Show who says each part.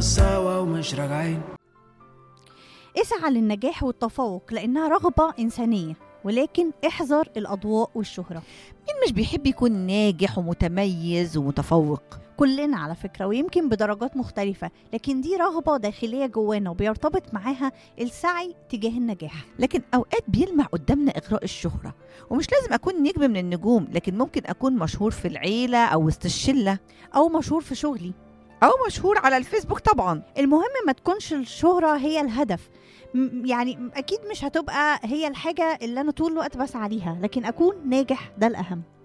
Speaker 1: سوا ومش راجعين
Speaker 2: اسعى للنجاح والتفوق لأنها رغبة إنسانية ولكن احذر الأضواء والشهرة
Speaker 3: مين مش بيحب يكون ناجح ومتميز ومتفوق
Speaker 2: كلنا على فكرة ويمكن بدرجات مختلفة لكن دي رغبة داخلية جوانا وبيرتبط معاها السعي تجاه النجاح
Speaker 3: لكن اوقات بيلمع قدامنا اغراء الشهره ومش لازم اكون نجم من النجوم لكن ممكن اكون مشهور في العيله او وسط الشله
Speaker 2: أو مشهور في شغلي
Speaker 3: او مشهور على الفيسبوك طبعا
Speaker 2: المهم ما تكونش الشهرة هي الهدف م- يعني أكيد مش هتبقى هي الحاجة اللي أنا طول الوقت بسعى ليها لكن أكون ناجح ده الأهم